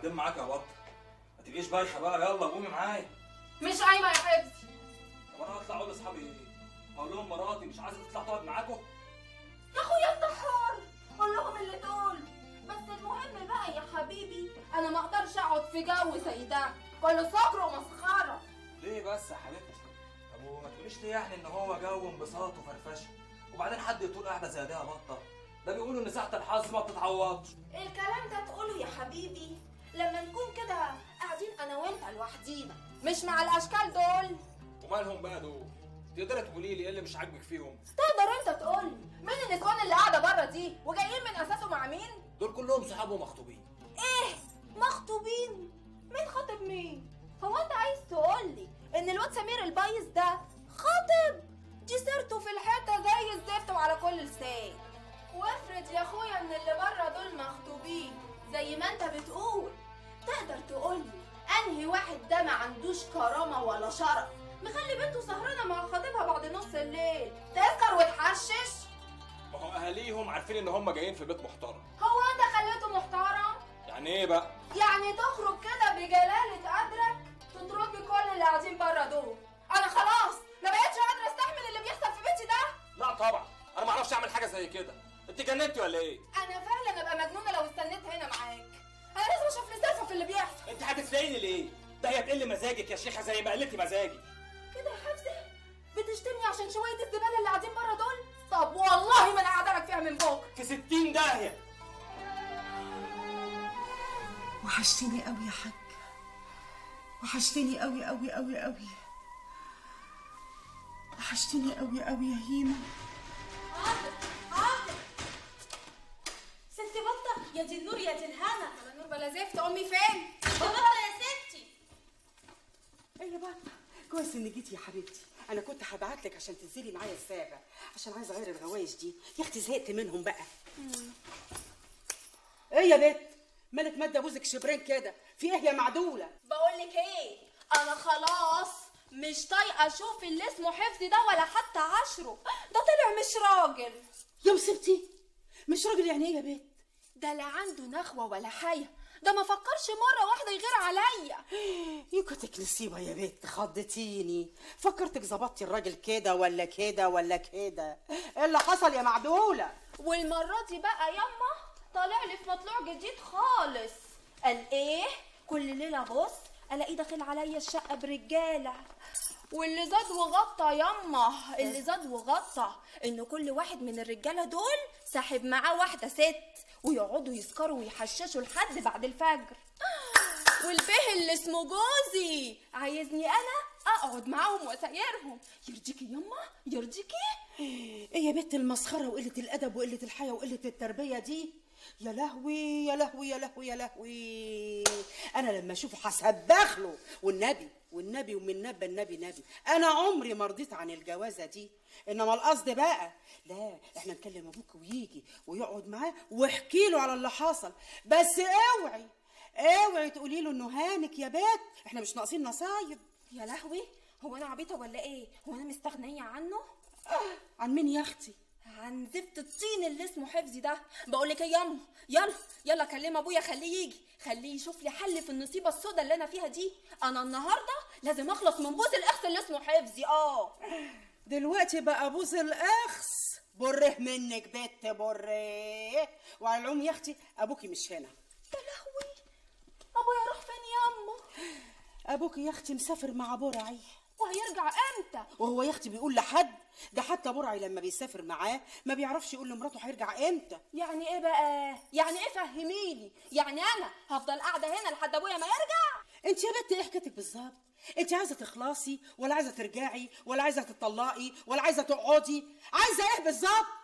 بعدين معاك يا بطه ما تبقيش بايخه بقى يلا قومي معايا مش قايمه يا حبيبتي طب انا هطلع اقول لاصحابي ايه هقول لهم مراتي مش عايزه تطلع تقعد معاكم يا اخويا انت حر قول لهم اللي تقول بس المهم بقى يا حبيبي انا ما اقدرش اقعد في جو زي ده كله سكر ومسخره ليه بس يا حبيبتي طب وما تقوليش ليه يعني ان هو جو انبساط وفرفشه وبعدين حد يطول قاعده زي دي يا بطه ده بيقولوا ان ساعه الحظ ما بتتعوضش الكلام ده تقوله يا حبيبي لما نكون كده قاعدين انا وانت لوحدينا مش مع الاشكال دول ومالهم بقى دول تقدري تقولي لي ايه اللي مش عاجبك فيهم تقدر انت تقول لي مين النسوان اللي قاعده بره دي وجايين من اساسه مع مين دول كلهم صحابه مخطوبين ايه مخطوبين مين خاطب مين هو انت عايز تقول لي ان الواد سمير البايظ ده خاطب دي سيرته في الحته زي الزفت وعلى كل لسان وافرض يا اخويا ان اللي بره دول مخطوبين زي ما انت بتقول تقدر تقول لي انهي واحد ده ما عندوش كرامه ولا شرف مخلي بنته سهرانه مع خطيبها بعد نص الليل تسكر وتحشش ما هو اهاليهم عارفين ان هم جايين في بيت محترم هو انت خليته محترم يعني ايه بقى يعني تخرج كده بجلالة قدرك تطرد كل اللي قاعدين بره دول انا خلاص ما بقتش قادره استحمل اللي بيحصل في بيتي ده لا طبعا انا ما اعرفش اعمل حاجه زي كده انت جننتي ولا ايه انا فعلا ابقى مجنونه لو استنيت هنا معاك انا لازم اشوف لي سالفه في اللي بيحصل انت هتسلقيني ليه ده هي تقل مزاجك يا شيخه زي ما قلتي مزاجي كده يا حفظي بتشتمني عشان شويه الزباله اللي قاعدين بره دول طب والله ما انا قاعده لك فيها من بكره في 60 داهيه وحشتني قوي يا حاج وحشتني قوي قوي قوي قوي وحشتني قوي قوي يا هيما حاضر حاضر ست بطة يا دي النور يا دي الهنا انا نور بلا زفت امي فين ست بطة يا ستي ايه يا بطة كويس انك جيتي يا حبيبتي انا كنت هبعت لك عشان تنزلي معايا السابع عشان عايزه اغير الغوايش دي يا اختي زهقت منهم بقى ايه يا بت مالك مادة بوزك شبرين كده في ايه يا معدوله بقول لك ايه انا خلاص مش طايقه اشوف اللي اسمه حفظي ده ولا حتى عشره ده طلع مش راجل يا مصيبتي مش راجل يعني ايه يا بت ده لا عنده نخوه ولا حياه ده ما فكرش مره واحده يغير عليا يكتك نسيبة يا بنت خضتيني فكرتك ظبطتي الراجل كده ولا كده ولا كده ايه اللي حصل يا معدولة والمره دي بقى ياما طالع لي في مطلوع جديد خالص قال ايه كل ليله بص الاقيه داخل عليا الشقه برجاله واللي زاد وغطى ياما اللي زاد وغطى ان كل واحد من الرجاله دول ساحب معاه واحده ست ويقعدوا يسكروا ويحششوا لحد بعد الفجر والبه اللي اسمه جوزي عايزني انا اقعد معاهم واسايرهم يرضيكي ياما يرضيكي ايه يا بنت المسخرة وقلة الأدب وقلة الحياة وقلة التربية دي يا لهوي يا لهوي يا لهوي يا لهوي أنا لما أشوفه هسبخ له والنبي والنبي ومن نبى النبي نبي أنا عمري ما رضيت عن الجوازة دي إنما القصد بقى لا إحنا نكلم أبوك ويجي ويقعد معاه واحكي له على اللي حصل بس اوعي اوعي تقولي له إنه هانك يا بت إحنا مش ناقصين نصايب يا لهوي هو انا عبيطه ولا ايه هو انا مستغنيه عنه عن مين يا أختي عن زفت الطين اللي اسمه حفظي ده بقول لك ايه ياما يلا يلا كلم ابويا خليه يجي خليه يشوف لي حل في النصيبه السوداء اللي انا فيها دي انا النهارده لازم اخلص من بوس الاخت اللي اسمه حفظي اه دلوقتي بقى بوز الاخس بره منك بت بره وعلى العموم يا اختي ابوكي مش هنا يا لهوي ابويا راح فين ياما ابوكي يا اختي مسافر مع برعي وهيرجع امتى وهو يا اختي بيقول لحد ده حتى برعي لما بيسافر معاه ما بيعرفش يقول لمراته هيرجع امتى يعني ايه بقى يعني ايه فهميني يعني انا هفضل قاعده هنا لحد ابويا ما يرجع انت يا بت ايه حكايتك بالظبط انت عايزه تخلصي ولا عايزه ترجعي ولا عايزه تطلقي ولا عايزه تقعدي عايزه ايه بالظبط